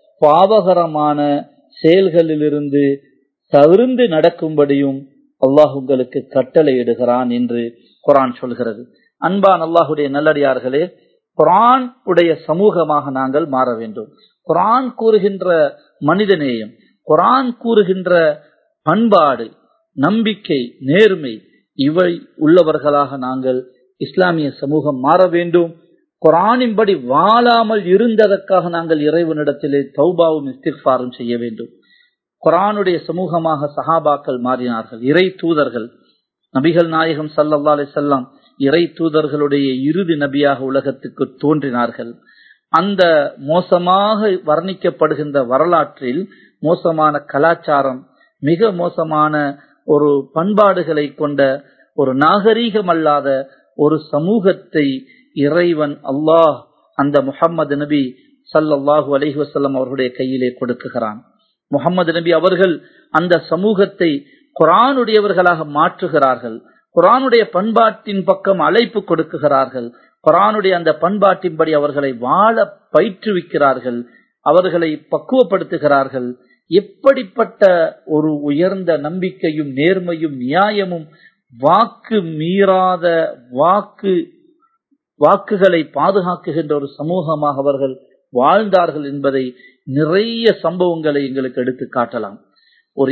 பாவகரமான செயல்களிலிருந்து தவிர்ந்து நடக்கும்படியும் அல்லாஹ் உங்களுக்கு கட்டளையிடுகிறான் என்று குரான் சொல்கிறது அன்பான் அல்லாஹுடைய நல்லடியார்களே குரான் உடைய சமூகமாக நாங்கள் மாற வேண்டும் குரான் கூறுகின்ற மனிதநேயம் குரான் கூறுகின்ற பண்பாடு நம்பிக்கை நேர்மை இவை உள்ளவர்களாக நாங்கள் இஸ்லாமிய சமூகம் மாற வேண்டும் குரானின்படி வாழாமல் இருந்ததற்காக நாங்கள் இறைவனிடத்திலே தௌபாவும் இஸ்திஃபாரும் செய்ய வேண்டும் குரானுடைய சமூகமாக சஹாபாக்கள் மாறினார்கள் இறை தூதர்கள் நபிகள் நாயகம் சல்லல்லா அலி செல்லாம் இறை தூதர்களுடைய இறுதி நபியாக உலகத்துக்கு தோன்றினார்கள் அந்த மோசமாக வர்ணிக்கப்படுகின்ற வரலாற்றில் மோசமான கலாச்சாரம் மிக மோசமான ஒரு பண்பாடுகளை கொண்ட ஒரு நாகரீகம் அல்லாத ஒரு சமூகத்தை இறைவன் அல்லாஹ் அந்த முகம்மது நபி சல்லாஹூ அலஹி வசல்லம் அவர்களுடைய கையிலே கொடுக்குகிறான் முகமது நபி அவர்கள் அந்த சமூகத்தை குரானுடையவர்களாக மாற்றுகிறார்கள் குரானுடைய பண்பாட்டின் பக்கம் அழைப்பு கொடுக்குகிறார்கள் குரானுடைய அந்த பண்பாட்டின்படி அவர்களை வாழ பயிற்றுவிக்கிறார்கள் அவர்களை பக்குவப்படுத்துகிறார்கள் எப்படிப்பட்ட ஒரு உயர்ந்த நம்பிக்கையும் நேர்மையும் நியாயமும் வாக்கு மீறாத வாக்கு வாக்குகளை பாதுகாக்குகின்ற ஒரு சமூகமாக அவர்கள் வாழ்ந்தார்கள் என்பதை நிறைய சம்பவங்களை எங்களுக்கு எடுத்து காட்டலாம் ஒரு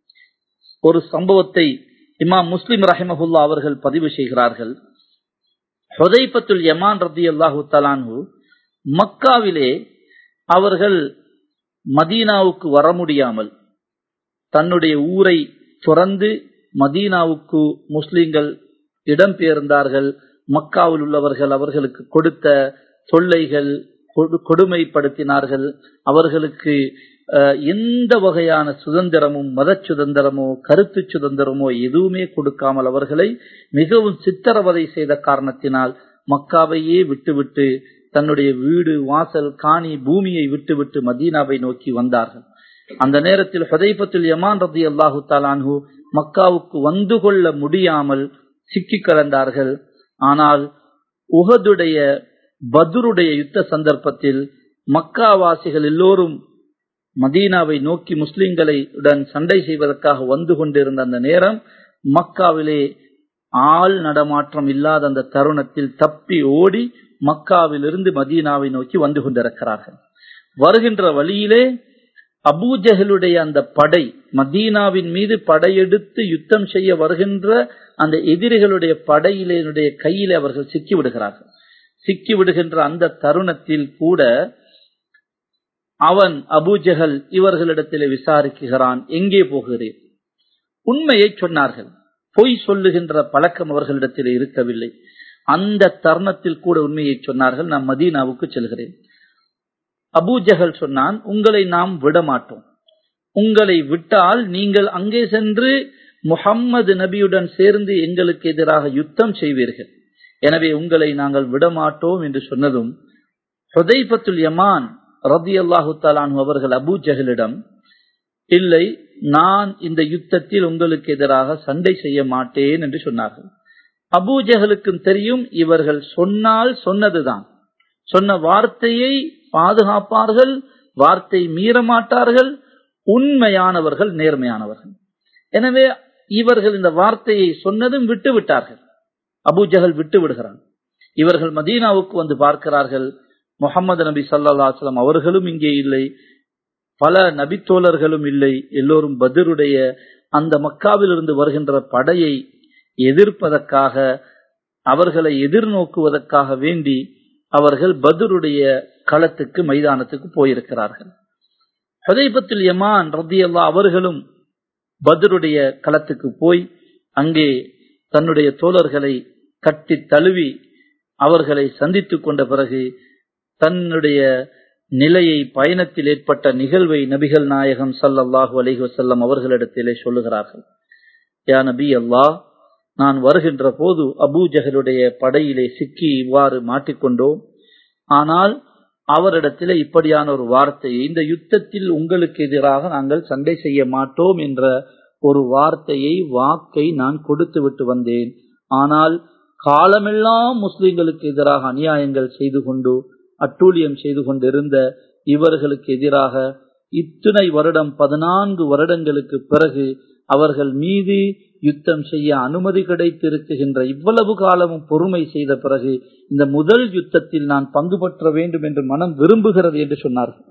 ஒரு சம்பவத்தை இமாம் முஸ்லிம் ரஹிமஹுல்லா அவர்கள் பதிவு செய்கிறார்கள் ஹொதைபத்துல் யமான் ரத்தி அல்லாஹு தலான்ஹு மக்காவிலே அவர்கள் மதீனாவுக்கு வர முடியாமல் தன்னுடைய ஊரை துறந்து மதீனாவுக்கு முஸ்லிம்கள் இடம்பெயர்ந்தார்கள் மக்காவில் உள்ளவர்கள் அவர்களுக்கு கொடுத்த தொல்லைகள் கொடுமைப்படுத்தினார்கள் அவர்களுக்கு எந்த வகையான சுதந்திரமும் மத சுதந்திரமோ கருத்து சுதந்திரமோ எதுவுமே கொடுக்காமல் அவர்களை மிகவும் சித்திரவதை செய்த காரணத்தினால் மக்காவையே விட்டுவிட்டு தன்னுடைய வீடு வாசல் காணி பூமியை விட்டுவிட்டு மதீனாவை நோக்கி வந்தார்கள் அந்த நேரத்தில் ஹதைபத்துல் யமான் ரதி அல்லாஹு தாலான்ஹு மக்காவுக்கு வந்து கொள்ள முடியாமல் சிக்கி கலந்தார்கள் ஆனால் உகதுடைய பதுருடைய யுத்த சந்தர்ப்பத்தில் மக்காவாசிகள் எல்லோரும் மதீனாவை நோக்கி முஸ்லிம்களை உடன் சண்டை செய்வதற்காக வந்து கொண்டிருந்த அந்த நேரம் மக்காவிலே ஆள் நடமாற்றம் இல்லாத அந்த தருணத்தில் தப்பி ஓடி மக்காவிலிருந்து மதீனாவை நோக்கி வந்து கொண்டிருக்கிறார்கள் வருகின்ற வழியிலே அபூஜகளுடைய அந்த படை மதீனாவின் மீது படையெடுத்து யுத்தம் செய்ய வருகின்ற அந்த எதிரிகளுடைய படையிலேனுடைய கையிலே அவர்கள் சிக்கி விடுகிறார்கள் சிக்கி விடுகின்ற அந்த தருணத்தில் கூட அவன் அபூஜகல் இவர்களிடத்திலே விசாரிக்குகிறான் எங்கே போகிறேன் உண்மையை சொன்னார்கள் பொய் சொல்லுகின்ற பழக்கம் அவர்களிடத்தில் இருக்கவில்லை அந்த தருணத்தில் கூட உண்மையை சொன்னார்கள் நான் மதீனாவுக்கு செல்கிறேன் அபூஜகல் சொன்னான் உங்களை நாம் விட மாட்டோம் உங்களை விட்டால் நீங்கள் அங்கே சென்று முகம்மது நபியுடன் சேர்ந்து எங்களுக்கு எதிராக யுத்தம் செய்வீர்கள் எனவே உங்களை நாங்கள் விடமாட்டோம் என்று சொன்னதும் ஹுதைபத்துல் யமான் ரதி அல்லாஹு தாலானு அவர்கள் அபூ ஜஹலிடம் இல்லை நான் இந்த யுத்தத்தில் உங்களுக்கு எதிராக சண்டை செய்ய மாட்டேன் என்று சொன்னார்கள் அபூ ஜஹலுக்கும் தெரியும் இவர்கள் சொன்னால் சொன்னதுதான் சொன்ன வார்த்தையை பாதுகாப்பார்கள் வார்த்தை மீற மாட்டார்கள் உண்மையானவர்கள் நேர்மையானவர்கள் எனவே இவர்கள் இந்த வார்த்தையை சொன்னதும் விட்டு விட்டார்கள் அபூஜகல் விட்டு விடுகிறான் இவர்கள் மதீனாவுக்கு வந்து பார்க்கிறார்கள் முகமது நபி சல்லாஸ்லாம் அவர்களும் இங்கே இல்லை பல நபித்தோழர்களும் இல்லை எல்லோரும் பதிலுடைய அந்த மக்காவிலிருந்து வருகின்ற படையை எதிர்ப்பதற்காக அவர்களை எதிர்நோக்குவதற்காக வேண்டி அவர்கள் பதுருடைய களத்துக்கு மைதானத்துக்கு போயிருக்கிறார்கள் ஹதைபத்தில் யமான் ரத்தியல்லா அவர்களும் பதருடைய களத்துக்கு போய் அங்கே தன்னுடைய தோழர்களை கட்டி தழுவி அவர்களை சந்தித்துக் கொண்ட பிறகு தன்னுடைய நிலையை பயணத்தில் ஏற்பட்ட நிகழ்வை நபிகள் நாயகம் சல்லல்லாஹு அலைஹி வசல்லம் அவர்களிடத்திலே சொல்லுகிறார்கள் யா நபி அல்லாஹ் நான் வருகின்ற போது அபூஜகருடைய படையிலே சிக்கி இவ்வாறு மாட்டிக்கொண்டோம் ஆனால் அவரிடத்திலே இப்படியான ஒரு வார்த்தையை இந்த யுத்தத்தில் உங்களுக்கு எதிராக நாங்கள் சண்டை செய்ய மாட்டோம் என்ற ஒரு வார்த்தையை வாக்கை நான் கொடுத்து விட்டு வந்தேன் ஆனால் காலமெல்லாம் முஸ்லிம்களுக்கு எதிராக அநியாயங்கள் செய்து கொண்டு அட்டூழியம் செய்து கொண்டிருந்த இவர்களுக்கு எதிராக இத்தனை வருடம் பதினான்கு வருடங்களுக்கு பிறகு அவர்கள் மீது யுத்தம் செய்ய அனுமதி கிடைத்திருக்கின்ற இவ்வளவு காலமும் பொறுமை செய்த பிறகு இந்த முதல் யுத்தத்தில் நான் பங்கு பற்ற வேண்டும் என்று மனம் விரும்புகிறது என்று சொன்னார்கள்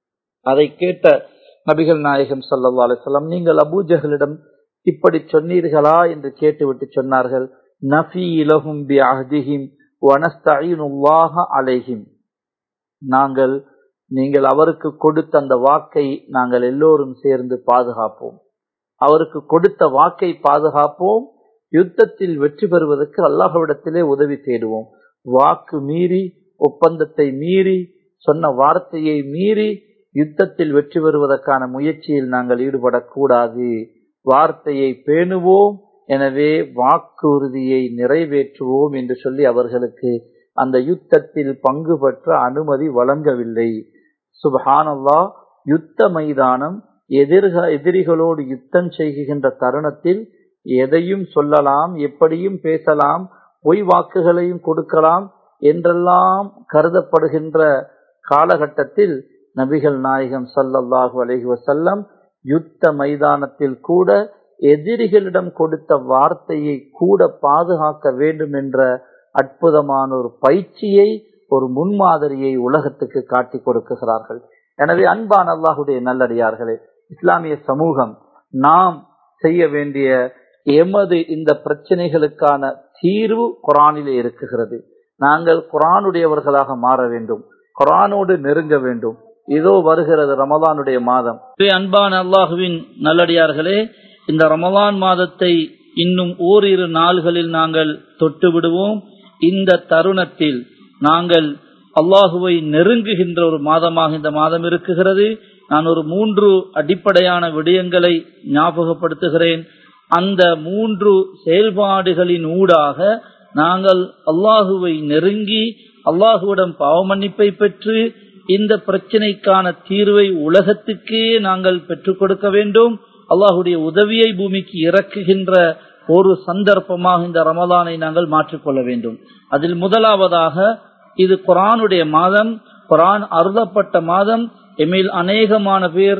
அதை கேட்ட நபிகள் நாயகம் சல்லா அலிஸ்லாம் நீங்கள் அபூஜகளிடம் இப்படி சொன்னீர்களா என்று கேட்டுவிட்டு சொன்னார்கள் நஃபி இலகும் பி அஹ்திஹிம் வனஸ்தீனுல்லாஹ அலைஹிம் நாங்கள் நீங்கள் அவருக்கு கொடுத்த அந்த வாக்கை நாங்கள் எல்லோரும் சேர்ந்து பாதுகாப்போம் அவருக்கு கொடுத்த வாக்கை பாதுகாப்போம் யுத்தத்தில் வெற்றி பெறுவதற்கு அல்லாஹ்விடத்திலே உதவி தேடுவோம் வாக்கு மீறி ஒப்பந்தத்தை மீறி சொன்ன வார்த்தையை மீறி யுத்தத்தில் வெற்றி பெறுவதற்கான முயற்சியில் நாங்கள் ஈடுபடக்கூடாது வார்த்தையை பேணுவோம் எனவே வாக்குறுதியை நிறைவேற்றுவோம் என்று சொல்லி அவர்களுக்கு அந்த யுத்தத்தில் பங்கு பெற்ற அனுமதி வழங்கவில்லை சுபஹானல்லா யுத்த மைதானம் எதிர்க எதிரிகளோடு யுத்தம் செய்கின்ற தருணத்தில் எதையும் சொல்லலாம் எப்படியும் பேசலாம் பொய் வாக்குகளையும் கொடுக்கலாம் என்றெல்லாம் கருதப்படுகின்ற காலகட்டத்தில் நபிகள் நாயகம் சல்லல்லாஹு அலஹி வசல்லம் யுத்த மைதானத்தில் கூட எதிரிகளிடம் கொடுத்த வார்த்தையை கூட பாதுகாக்க வேண்டும் என்ற அற்புதமான ஒரு பயிற்சியை ஒரு முன்மாதிரியை உலகத்துக்கு காட்டி கொடுக்குகிறார்கள் எனவே அன்பான் அல்லாஹுடைய நல்லடியார்களே இஸ்லாமிய சமூகம் நாம் செய்ய வேண்டிய எமது இந்த பிரச்சனைகளுக்கான தீர்வு குரானிலே இருக்குகிறது நாங்கள் குரானுடையவர்களாக மாற வேண்டும் குரானோடு நெருங்க வேண்டும் இதோ வருகிறது ரமலானுடைய மாதம் அன்பான அல்லாஹுவின் நல்லடியார்களே இந்த ரமலான் மாதத்தை இன்னும் ஓரிரு நாள்களில் நாங்கள் தொட்டு விடுவோம் இந்த தருணத்தில் நாங்கள் அல்லாஹுவை நெருங்குகின்ற ஒரு மாதமாக இந்த மாதம் இருக்குகிறது நான் ஒரு மூன்று அடிப்படையான விடயங்களை ஞாபகப்படுத்துகிறேன் அந்த மூன்று செயல்பாடுகளின் ஊடாக நாங்கள் அல்லாஹுவை நெருங்கி அல்லாஹுவிடம் பாவமன்னிப்பை பெற்று இந்த பிரச்சனைக்கான தீர்வை உலகத்துக்கே நாங்கள் பெற்றுக் கொடுக்க வேண்டும் அல்லாஹுடைய உதவியை பூமிக்கு இறக்குகின்ற ஒரு சந்தர்ப்பமாக இந்த ரமலானை நாங்கள் மாற்றிக்கொள்ள வேண்டும் அதில் முதலாவதாக இது குரானுடைய மாதம் குரான் அருளப்பட்ட மாதம் எம்மில் அநேகமான பேர்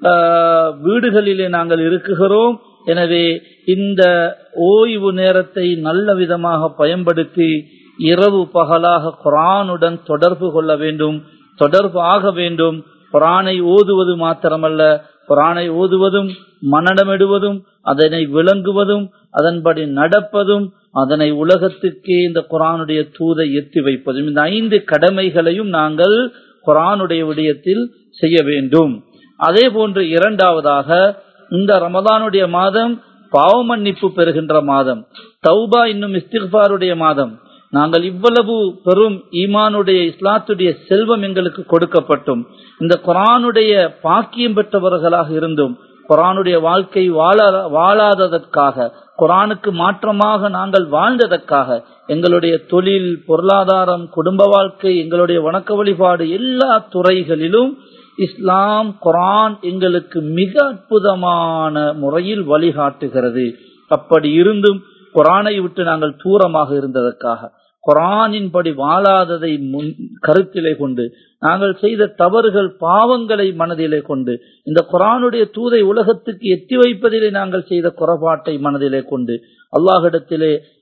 வீடுகளிலே நாங்கள் இருக்குகிறோம் எனவே இந்த ஓய்வு நேரத்தை நல்ல விதமாக பயன்படுத்தி இரவு பகலாக குரானுடன் தொடர்பு கொள்ள வேண்டும் தொடர்பு ஆக வேண்டும் குரானை ஓதுவது மாத்திரமல்ல குரானை ஓதுவதும் மனடமிடுவதும் அதனை விளங்குவதும் அதன்படி நடப்பதும் அதனை உலகத்திற்கே இந்த குரானுடைய தூதை எத்தி வைப்பதும் இந்த ஐந்து கடமைகளையும் நாங்கள் குரானுடைய விடயத்தில் செய்ய வேண்டும் அதே போன்று இரண்டாவதாக இந்த ரமதானுடைய மாதம் பாவ மன்னிப்பு பெறுகின்ற மாதம் தௌபா இன்னும் இஸ்திஃபாருடைய மாதம் நாங்கள் இவ்வளவு பெரும் ஈமானுடைய இஸ்லாத்துடைய செல்வம் எங்களுக்கு கொடுக்கப்பட்டும் இந்த குரானுடைய பாக்கியம் பெற்றவர்களாக இருந்தும் குரானுடைய வாழ்க்கை வாழாததற்காக குரானுக்கு மாற்றமாக நாங்கள் வாழ்ந்ததற்காக எங்களுடைய தொழில் பொருளாதாரம் குடும்ப வாழ்க்கை எங்களுடைய வணக்க வழிபாடு எல்லா துறைகளிலும் இஸ்லாம் குரான் எங்களுக்கு மிக அற்புதமான முறையில் வழிகாட்டுகிறது அப்படி இருந்தும் குரானை விட்டு நாங்கள் தூரமாக இருந்ததற்காக குரானின்படி வாழாததை முன் கருத்திலே கொண்டு நாங்கள் செய்த தவறுகள் பாவங்களை மனதிலே கொண்டு இந்த குரானுடைய தூதை உலகத்துக்கு எத்தி வைப்பதிலே நாங்கள் செய்த குறைபாட்டை மனதிலே கொண்டு அல்லாஹிடத்திலே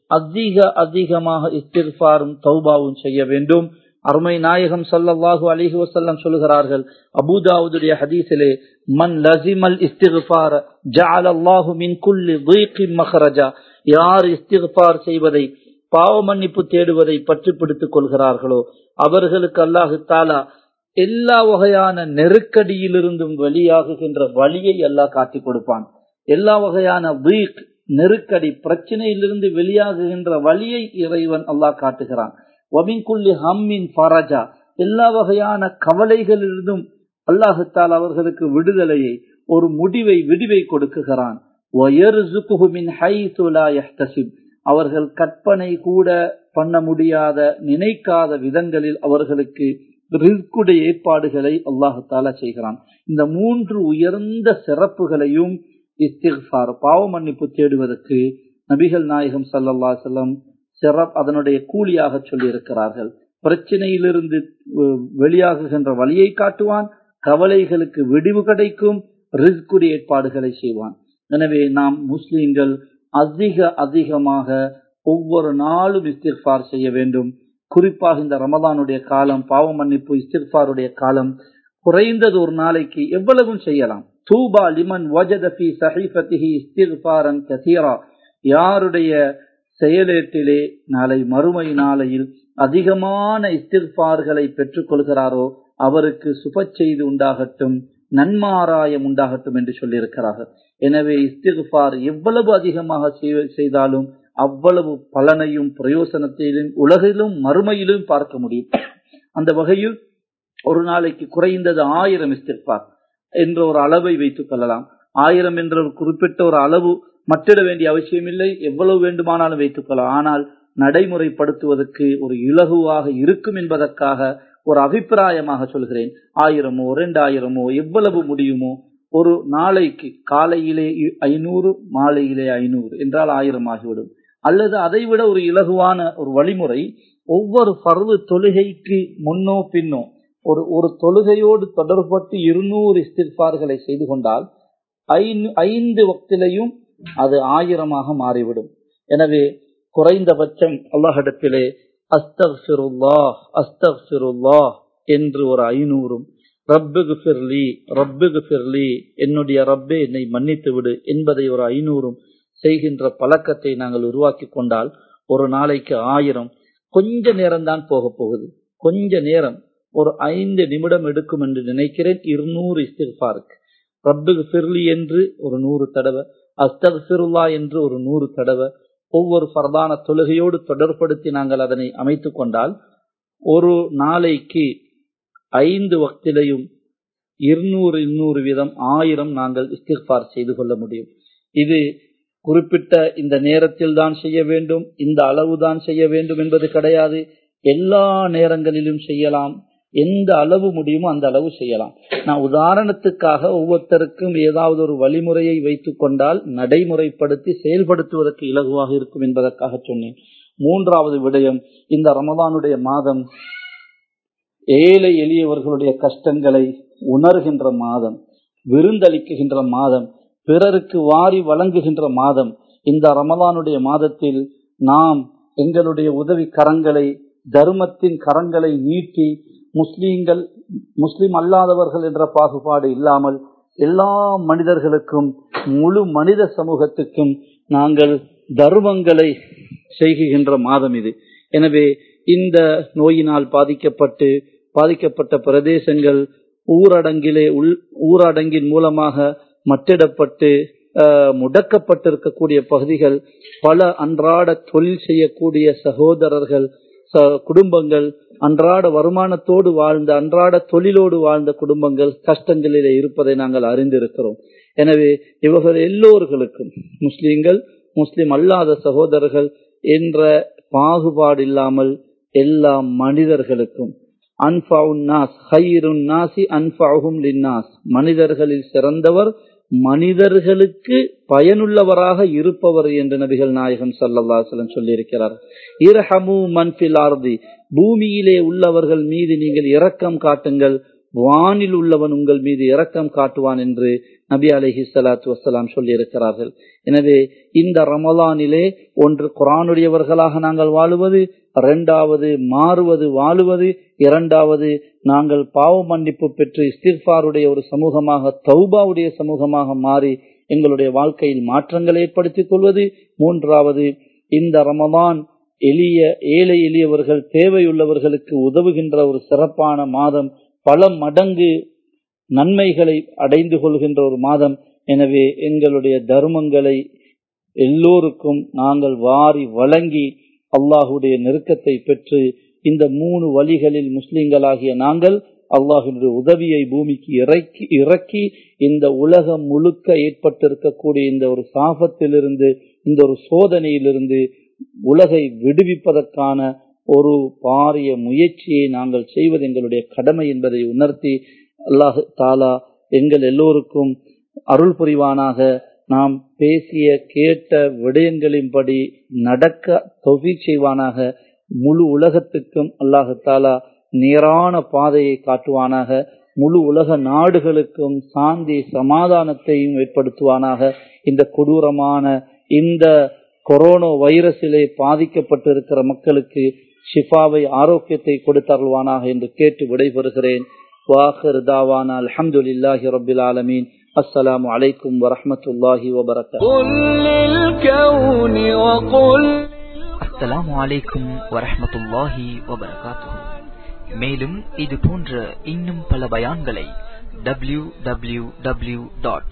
அதிக அதிகமாக இஸ்திஃபாரும் தௌபாவும் செய்ய வேண்டும் அருமை நாயகம் ஸல்லல்லாஹு அலைஹி வஸல்லம் சொல்கிறார்கள் அபூதாவுடைய ஹதீஸிலே மன் லசிமல் இஸ்திஃபார ஜஅல அல்லாஹு மின் குல்லி ضيق மخرجا யார் இஸ்திஃபார் செய்வதை பாவ மன்னிப்பு தேடுவதை பற்றி பிடித்துக் கொள்கிறார்களோ அவர்களுக்கு அல்லாஹு தாலா எல்லா வகையான நெருக்கடியிலிருந்தும் வெளியாகுகின்ற வழியை அல்லாஹ் காட்டிக் கொடுப்பான் எல்லா வகையான வீக் நெருக்கடி பிரச்சனையிலிருந்து வெளியாகுகின்ற வழியை இறைவன் அல்லாஹ் காட்டுகிறான் ஒமின்குள்ளி ஹம்மின் ஃபரஜா எல்லா வகையான கவலைகளிலிருந்தும் அல்லாஹு தாலா அவர்களுக்கு விடுதலையை ஒரு முடிவை விடிவை கொடுக்குகிறான் وَيَرْزُقُهُ مِنْ حَيْثُ لَا يَحْتَسِبُ அவர்கள் கற்பனை கூட பண்ண முடியாத நினைக்காத விதங்களில் அவர்களுக்கு ரிஸ்குடைய ஏற்பாடுகளை அல்லாஹு தாலா செய்கிறான் இந்த மூன்று உயர்ந்த சிறப்புகளையும் இஸ்திஃபார் பாவ மன்னிப்பு தேடுவதற்கு நபிகள் நாயகம் சல்லல்லா செல்லம் சிறப் அதனுடைய கூலியாக சொல்லி இருக்கிறார்கள் பிரச்சனையிலிருந்து அஹ், வெளியாகுகின்ற வழியை காட்டுவான் கவலைகளுக்கு விடிவு கிடைக்கும் ரிஸ்குடைய ஏற்பாடுகளை செய்வான் எனவே நாம் முஸ்லிம்கள் அதிக அதிகமாக ஒவ்வொரு நாளும் இஸ்திஃபார் செய்ய வேண்டும் குறிப்பாக இந்த ரமதானுடைய காலம் பாவ மன்னிப்பு இஸ்திஃபாருடைய காலம் குறைந்தது ஒரு நாளைக்கு எவ்வளவும் செய்யலாம் தூபா லிமன் வஜத ஃபீ ஸஹீஃபத்திஹி இஸ்திஃபாரன் கதீரா யாருடைய செயலேட்டிலே நாளை மறுமை நாளையில் அதிகமான இஸ்திஃபார்களை பெற்றுக் கொள்கிறாரோ அவருக்கு சுப செய்தி உண்டாகட்டும் நன்மாராயம் உண்டாகட்டும் என்று சொல்லியிருக்கிறார்கள் எனவே இஸ்திஃபார் எவ்வளவு அதிகமாக செய்வ- செய்தாலும் அவ்வளவு பலனையும் பிரயோசனத்தையும் உலகிலும் மறுமையிலும் பார்க்க முடியும் அந்த வகையில் ஒரு நாளைக்கு குறைந்தது ஆயிரம் இஸ்திஃபார் என்ற ஒரு அளவை வைத்துக் கொள்ளலாம் ஆயிரம் என்ற ஒரு குறிப்பிட்ட ஒரு அளவு மட்டிட வேண்டிய அவசியமில்லை எவ்வளவு வேண்டுமானாலும் வைத்துக் கொள்ளலாம் ஆனால் நடைமுறைப்படுத்துவதற்கு ஒரு இலகுவாக இருக்கும் என்பதற்காக ஒரு அபிப்பிராயமாக சொல்கிறேன் ஆயிரமோ இரண்டாயிரமோ எவ்வளவு முடியுமோ ஒரு நாளைக்கு காலையிலே இ- ஐநூறு மாலையிலே ஐநூறு என்றால் ஆயிரம் ஆகிவிடும் அல்லது அதைவிட ஒரு இலகுவான ஒரு வழிமுறை ஒவ்வொரு பருவ தொழுகைக்கு முன்னோ பின்னோ ஒரு ஒரு தொழுகையோடு தொடர்பட்டு இருநூறு இஸ்திஃபார்களை செய்து கொண்டால் ஐந்து- ஐந்து வக்திலையும் அது ஆயிரமாக மாறிவிடும் எனவே குறைந்தபட்சம் அல்லாஹிடத்திலே அஸ்தக்ஃபிருல்லாஹ் அஸ்தக்ஃபிருல்லாஹ் என்று ஒரு ஐநூறும் ரப்புகு ஃபிர்லி ரப்புகு ஃபிர்லி என்னுடைய ரப்பே என்னை மன்னித்து விடு என்பதை ஒரு ஐநூறும் செய்கின்ற பழக்கத்தை நாங்கள் உருவாக்கி கொண்டால் ஒரு நாளைக்கு ஆயிரம் கொஞ்ச நேரம்தான் போக போகுது கொஞ்ச நேரம் ஒரு ஐந்து நிமிடம் எடுக்கும் என்று நினைக்கிறேன் இருநூறு இஸ்திஃபாருக்கு ரப்புகு ஃபிர்லி என்று ஒரு நூறு தடவை அஸ்தக்ஃபிருல்லா என்று ஒரு நூறு தடவை ஒவ்வொரு ஃபர்தான தொழுகையோடு தொடர்படுத்தி நாங்கள் அதனை அமைத்துக் கொண்டால் ஒரு நாளைக்கு ஐந்து வக்திலையும் இருநூறு இருநூறு வீதம் ஆயிரம் நாங்கள் இஸ்திஃபார் செய்து கொள்ள முடியும் இது குறிப்பிட்ட இந்த நேரத்தில் தான் செய்ய வேண்டும் இந்த அளவுதான் செய்ய வேண்டும் என்பது கிடையாது எல்லா நேரங்களிலும் செய்யலாம் எந்த அளவு முடியுமோ அந்த அளவு செய்யலாம் நான் உதாரணத்துக்காக ஒவ்வொருத்தருக்கும் ஏதாவது ஒரு வழிமுறையை வைத்துக் கொண்டால் நடைமுறைப்படுத்தி செயல்படுத்துவதற்கு இலகுவாக இருக்கும் என்பதற்காக சொன்னேன் மூன்றாவது விடயம் இந்த ரமதானுடைய மாதம் ஏழை எளியவர்களுடைய கஷ்டங்களை உணர்கின்ற மாதம் விருந்தளிக்குகின்ற மாதம் பிறருக்கு வாரி வழங்குகின்ற மாதம் இந்த ரமலானுடைய மாதத்தில் நாம் எங்களுடைய உதவி கரங்களை தர்மத்தின் கரங்களை நீட்டி முஸ்லீம்கள் முஸ்லிம் அல்லாதவர்கள் என்ற பாகுபாடு இல்லாமல் எல்லா மனிதர்களுக்கும் முழு மனித சமூகத்துக்கும் நாங்கள் தர்மங்களை செய்கின்ற மாதம் இது எனவே இந்த நோயினால் பாதிக்கப்பட்டு பாதிக்கப்பட்ட பிரதேசங்கள் ஊரடங்கிலே உள் ஊரடங்கின் மூலமாக மட்டிடப்பட்டு அஹ், முடக்கப்பட்டிருக்கக்கூடிய பகுதிகள் பல அன்றாட தொழில் செய்யக்கூடிய சகோதரர்கள் ச- குடும்பங்கள் அன்றாட வருமானத்தோடு வாழ்ந்த அன்றாட தொழிலோடு வாழ்ந்த குடும்பங்கள் கஷ்டங்களிலே இருப்பதை நாங்கள் அறிந்திருக்கிறோம் எனவே இவர்கள் எல்லோர்களுக்கும் முஸ்லிம்கள் முஸ்லிம் அல்லாத சகோதரர்கள் என்ற பாகுபாடு இல்லாமல் எல்லா மனிதர்களுக்கும் அன்ஃபவுன் நாஸ் ஹைருன் நாசி அன்ஃபவுஹும் லின்னாஸ் மனிதர்களில் சிறந்தவர் மனிதர்களுக்கு பயனுள்ளவராக இருப்பவர் என்று நபிகள் நாயகம் ஸல்லல்லாஹு அலைஹி வஸல்லம் சொல்லியிருக்கிறார் இரஹமு மன்ஃபில் ஆர்தி பூமியிலே உள்ளவர்கள் மீது நீங்கள் இரக்கம் காட்டுங்கள் வானில் உள்ளவன் உங்கள் மீது இரக்கம் காட்டுவான் என்று நபி அலஹி சலாத்து வசலாம் சொல்லியிருக்கிறார்கள் எனவே இந்த ரமலானிலே ஒன்று குரானுடையவர்களாக நாங்கள் வாழுவது இரண்டாவது மாறுவது வாழுவது இரண்டாவது நாங்கள் பாவ மன்னிப்பு பெற்று இஸ்திர்பாருடைய ஒரு சமூகமாக தௌபாவுடைய சமூகமாக மாறி எங்களுடைய வாழ்க்கையில் மாற்றங்களை ஏற்படுத்திக் கொள்வது மூன்றாவது இந்த ரமலான் எளிய ஏழை எளியவர்கள் தேவையுள்ளவர்களுக்கு உதவுகின்ற ஒரு சிறப்பான மாதம் பல மடங்கு நன்மைகளை அடைந்து கொள்கின்ற ஒரு மாதம் எனவே எங்களுடைய தர்மங்களை எல்லோருக்கும் நாங்கள் வாரி வழங்கி அல்லாஹுடைய நெருக்கத்தை பெற்று இந்த மூணு வழிகளில் முஸ்லிம்களாகிய நாங்கள் அல்லாஹினுடைய உதவியை பூமிக்கு இறக்கி இறக்கி இந்த உலகம் முழுக்க ஏற்பட்டிருக்கக்கூடிய இந்த ஒரு சாபத்திலிருந்து இந்த ஒரு சோதனையிலிருந்து உலகை விடுவிப்பதற்கான ஒரு பாரிய முயற்சியை நாங்கள் செய்வது எங்களுடைய கடமை என்பதை உணர்த்தி அல்லாஹு தாலா எங்கள் எல்லோருக்கும் அருள் புரிவானாக நாம் பேசிய கேட்ட விடயங்களின்படி நடக்க தொகை செய்வானாக முழு உலகத்துக்கும் அல்லாஹு தாலா நேரான பாதையை காட்டுவானாக முழு உலக நாடுகளுக்கும் சாந்தி சமாதானத்தையும் ஏற்படுத்துவானாக இந்த கொடூரமான இந்த கொரோனா வைரஸிலே பாதிக்கப்பட்டிருக்கிற மக்களுக்கு ஷிஃபாவை ஆரோக்கியத்தை கொடுத்தருள்வானாக என்று கேட்டு விடைபெறுகிறேன் வாஹர் தாவானா அல்ஹம்துலில்லாஹி ரபில் ஆலமீன் السلام عليكم ورحمة الله وبركاته قل للكون وقل அஸ்ஸலாமு அலைக்கும் வரஹ்மத்துல்லாஹி வபரகாத்துஹு மேலும் இது போன்ற இன்னும் பல பயான்களை W W W dot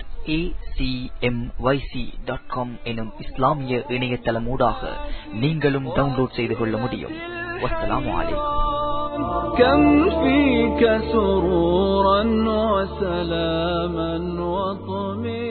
dot com எனும் இஸ்லாமிய இணையதளமூடாக நீங்களும் டவுன்லோட் செய்து கொள்ள முடியும் வஸ்ஸலாமு அலைக்கும் كم فيك سرورا وسلاما وطمئنا